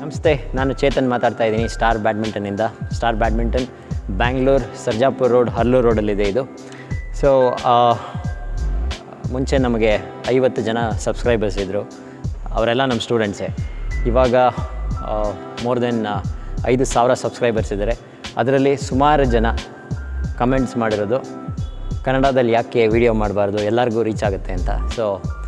ನಮಸ್ತೆ ನಾನು ಚೇತನ್ ಮಾತಾಡ್ತಾ ಇದ್ದೀನಿ ಸ್ಟಾರ್ ಬ್ಯಾಡ್ಮಿಂಟನಿಂದ star badminton Bangalore Sarjapur road Haralur ರೋಡಲ್ಲಿದೆ ಇದು ಸೊ ಮುಂಚೆ ನಮಗೆ ಐವತ್ತು ಜನ ಸಬ್ಸ್ಕ್ರೈಬರ್ಸ್ ಇದ್ದರು ಅವರೆಲ್ಲ ನಮ್ಮ ಸ್ಟೂಡೆಂಟ್ಸೇ ಇವಾಗ ಮೋರ್ ದೆನ್ ಐದು ಸಾವಿರ ಸಬ್ಸ್ಕ್ರೈಬರ್ಸ್ ಇದ್ದಾರೆ ಅದರಲ್ಲಿ ಸುಮಾರು ಜನ ಕಮೆಂಟ್ಸ್ ಮಾಡಿರೋದು ಕನ್ನಡದಲ್ಲಿ ಯಾಕೆ ವಿಡಿಯೋ ಮಾಡಬಾರ್ದು ಎಲ್ಲರಿಗೂ ರೀಚ್ ಆಗುತ್ತೆ ಅಂತ ಸೊ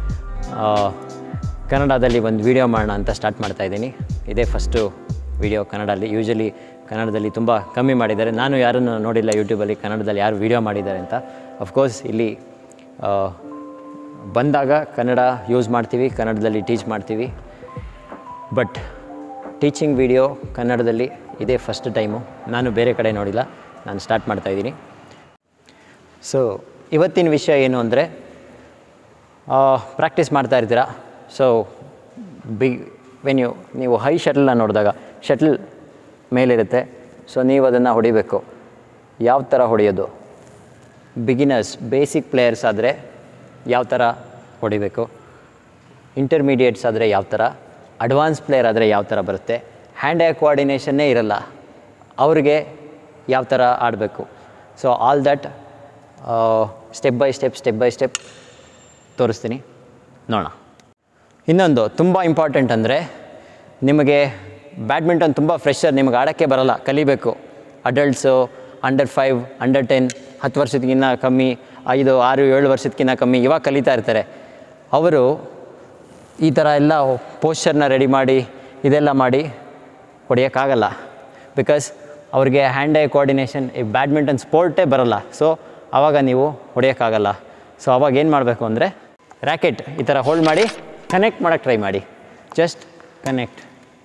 ಕನ್ನಡದಲ್ಲಿ ಒಂದು ವಿಡಿಯೋ ಮಾಡೋಣ ಅಂತ ಸ್ಟಾರ್ಟ್ ಮಾಡ್ತಾ ಇದ್ದೀನಿ ಇದೇ ಫಸ್ಟು ವಿಡಿಯೋ ಕನ್ನಡದಲ್ಲಿ ಯೂಶಲಿ ಕನ್ನಡದಲ್ಲಿ ತುಂಬ ಕಮ್ಮಿ ಮಾಡಿದ್ದಾರೆ ನಾನು ಯಾರನ್ನು ನೋಡಿಲ್ಲ ಯೂಟ್ಯೂಬಲ್ಲಿ ಕನ್ನಡದಲ್ಲಿ ಯಾರು ವಿಡಿಯೋ ಮಾಡಿದ್ದಾರೆ ಅಂತ ಅಫ್ಕೋರ್ಸ್ ಇಲ್ಲಿ ಆ, ಬಂದಾಗ ಕನ್ನಡ ಯೂಸ್ ಮಾಡ್ತೀವಿ ಕನ್ನಡದಲ್ಲಿ ಟೀಚ್ ಮಾಡ್ತೀವಿ ಬಟ್ ಟೀಚಿಂಗ್ ವಿಡಿಯೋ ಕನ್ನಡದಲ್ಲಿ ಇದೇ ಫಸ್ಟ್ ಟೈಮು ನಾನು ಬೇರೆ ಕಡೆ ನೋಡಿಲ್ಲ ನಾನು ಸ್ಟಾರ್ಟ್ ಮಾಡ್ತಾಯಿದ್ದೀನಿ ಸೊ ಇವತ್ತಿನ ವಿಷಯ ಏನು ಅಂದರೆ ಪ್ರಾಕ್ಟೀಸ್ ಮಾಡ್ತಾ ಇರ್ತೀರಾ ಸೊ ಬಿಗ್ ವೆನ್ ಯು ನೀವು ಹೈ ಶಟಲ್ನ ನೋಡಿದಾಗ ಶಟಲ್ ಮೇಲಿರುತ್ತೆ ಸೊ ನೀವು ಅದನ್ನು ಹೊಡಿಬೇಕು ಯಾವ ಥರ ಹೊಡೆಯೋದು ಬಿಗಿನರ್ಸ್ ಬೇಸಿಕ್ ಪ್ಲೇಯರ್ಸ್ ಆದರೆ ಯಾವ ಥರ ಹೊಡಿಬೇಕು ಇಂಟರ್ಮೀಡಿಯೇಟ್ಸ್ ಆದರೆ ಯಾವ ಥರ ಅಡ್ವಾನ್ಸ್ ಪ್ಲೇಯರ್ ಆದರೆ ಯಾವ ಥರ ಬರುತ್ತೆ ಹ್ಯಾಂಡ್ ಐ ಕೋಆರ್ಡಿನೇಷನ್ನೇ ಇರಲ್ಲ ಅವ್ರಿಗೆ ಯಾವ ಥರ ಆಡಬೇಕು so all that step by step step by step ತೋರಿಸ್ತೀನಿ ನೋಡೋಣ ಇನ್ನೊಂದು ತುಂಬ ಇಂಪಾರ್ಟೆಂಟ್ ಅಂದರೆ ನಿಮಗೆ ಬ್ಯಾಡ್ಮಿಂಟನ್ ತುಂಬ ಫ್ರೆಶರ್ ನಿಮಗೆ ಆಡೋಕ್ಕೆ ಬರಲ್ಲ ಕಲಿಬೇಕು adults under five under ten ಹತ್ತು ವರ್ಷಕ್ಕಿಂತ ಕಮ್ಮಿ ಐದು ಆರು ಏಳು ವರ್ಷಕ್ಕಿಂತ ಕಮ್ಮಿ ಇವಾಗ ಕಲಿತಾ ಇರ್ತಾರೆ ಅವರು ಈ ಥರ ಎಲ್ಲ ಪೋಸ್ಚರ್ನ ರೆಡಿ ಮಾಡಿ ಇದೆಲ್ಲ ಮಾಡಿ ಹೊಡೆಯೋಕ್ಕಾಗಲ್ಲ ಬಿಕಾಸ್ ಅವ್ರಿಗೆ ಹ್ಯಾಂಡ್ ಐ ಕೋಆರ್ಡಿನೇಷನ್ ಈ ಬ್ಯಾಡ್ಮಿಂಟನ್ ಸ್ಪೋರ್ಟೇ ಬರಲ್ಲ ಸೊ ಆವಾಗ ನೀವು ಹೊಡೆಯೋಕ್ಕಾಗಲ್ಲ ಸೊ ಅವಾಗ ಏನು ಮಾಡಬೇಕು ಅಂದರೆ ರ್ಯಾಕೆಟ್ ಈ ಥರ ಹೋಲ್ಡ್ ಮಾಡಿ ಕನೆಕ್ಟ್ ಮಾಡೋಕ್ಕೆ ಟ್ರೈ ಮಾಡಿ ಜಸ್ಟ್ ಕನೆಕ್ಟ್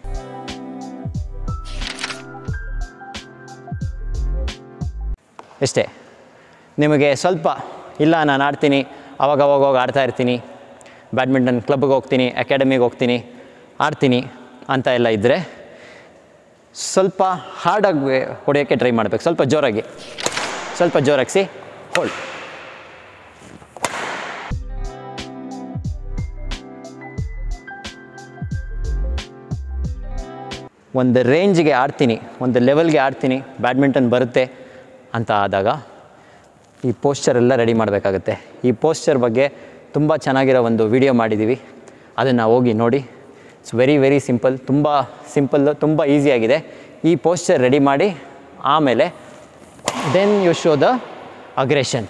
ಇಷ್ಟೇ ನಿಮಗೆ ಸ್ವಲ್ಪ ಇಲ್ಲ ನಾನು ಆಡ್ತೀನಿ ಅವಾಗ ಅವಾಗ ಹೋಗಿ ಆಡ್ತಾ ಇರ್ತೀನಿ ಬ್ಯಾಡ್ಮಿಂಟನ್ ಕ್ಲಬ್ಗೆ ಹೋಗ್ತೀನಿ ಅಕಾಡೆಮಿಗೆ ಹೋಗ್ತೀನಿ ಆಡ್ತೀನಿ ಅಂತ ಎಲ್ಲ ಇದ್ದರೆ ಸ್ವಲ್ಪ ಹಾರ್ಡಾಗಿ ಹೊಡೆಯೋಕ್ಕೆ ಟ್ರೈ ಮಾಡಬೇಕು ಸ್ವಲ್ಪ ಜೋರಾಗಿ ಸ್ವಲ್ಪ ಜೋರಾಗಿಸಿ ಹೋಲ್ಡ್ ಒಂದು ರೇಂಜ್ಗೆ ಆಡ್ತೀನಿ ಒಂದು ಲೆವೆಲ್ಗೆ ಆಡ್ತೀನಿ ಬ್ಯಾಡ್ಮಿಂಟನ್ ಬರುತ್ತೆ ಅಂತ ಆದಾಗ ಈ ಪೋಸ್ಚರ್ ಎಲ್ಲ ರೆಡಿ ಮಾಡಬೇಕಾಗುತ್ತೆ ಈ ಪೋಸ್ಚರ್ ಬಗ್ಗೆ ತುಂಬ ಚೆನ್ನಾಗಿರೋ ಒಂದು ವಿಡಿಯೋ ಮಾಡಿದ್ದೀವಿ ಅದನ್ನು ಹೋಗಿ ನೋಡಿ ಇಟ್ಸ್ ವೆರಿ ವೆರಿ ಸಿಂಪಲ್ ತುಂಬ ಸಿಂಪಲ್ಲು ತುಂಬ ಈಸಿಯಾಗಿದೆ ಈ ಪೋಸ್ಚರ್ ರೆಡಿ ಮಾಡಿ ಆಮೇಲೆ then you show the aggression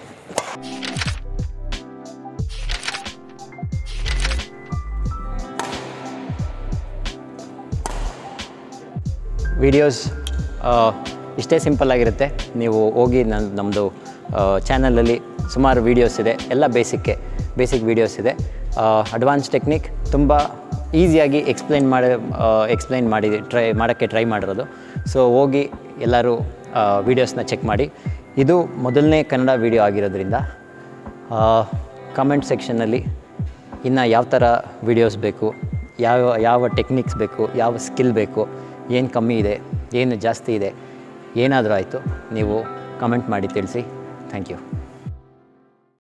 videos ಇಷ್ಟೇ ಸಿಂಪಲ್ ಆಗಿರುತ್ತೆ ನೀವು ಹೋಗಿ ನನ್ನ ನಮ್ಮದು ಚಾನಲಲ್ಲಿ ಸುಮಾರು ವೀಡಿಯೋಸ್ ಇದೆ ಎಲ್ಲ ಬೇಸಿಕ್ಕೆ ಬೇಸಿಕ್ ವೀಡಿಯೋಸ್ ಇದೆ ಅಡ್ವಾನ್ಸ್ ಟೆಕ್ನಿಕ್ ತುಂಬ ಈಸಿಯಾಗಿ ಎಕ್ಸ್ಪ್ಲೈನ್ ಮಾಡಿ ಎಕ್ಸ್ಪ್ಲೈನ್ ಮಾಡಿ ಟ್ರೈ ಮಾಡೋಕ್ಕೆ ಟ್ರೈ ಮಾಡಿರೋದು ಸೊ ಹೋಗಿ ಎಲ್ಲರೂ ವೀಡಿಯೋಸ್ನ ಚೆಕ್ ಮಾಡಿ ಇದು ಮೊದಲನೇ ಕನ್ನಡ ವೀಡಿಯೋ ಆಗಿರೋದ್ರಿಂದ ಕಮೆಂಟ್ ಸೆಕ್ಷನ್ನಲ್ಲಿ ಇನ್ನು ಯಾವ ಥರ ವೀಡಿಯೋಸ್ ಬೇಕು ಯಾವ ಯಾವ ಟೆಕ್ನಿಕ್ಸ್ ಬೇಕು ಯಾವ ಸ್ಕಿಲ್ ಬೇಕು ಏನು ಕಮ್ಮಿ ಇದೆ ಏನು ಜಾಸ್ತಿ ಇದೆ ಏನಾದರೂ ಆಯಿತು ನೀವು ಕಮೆಂಟ್ ಮಾಡಿ ತಿಳಿಸಿ ಥ್ಯಾಂಕ್ ಯು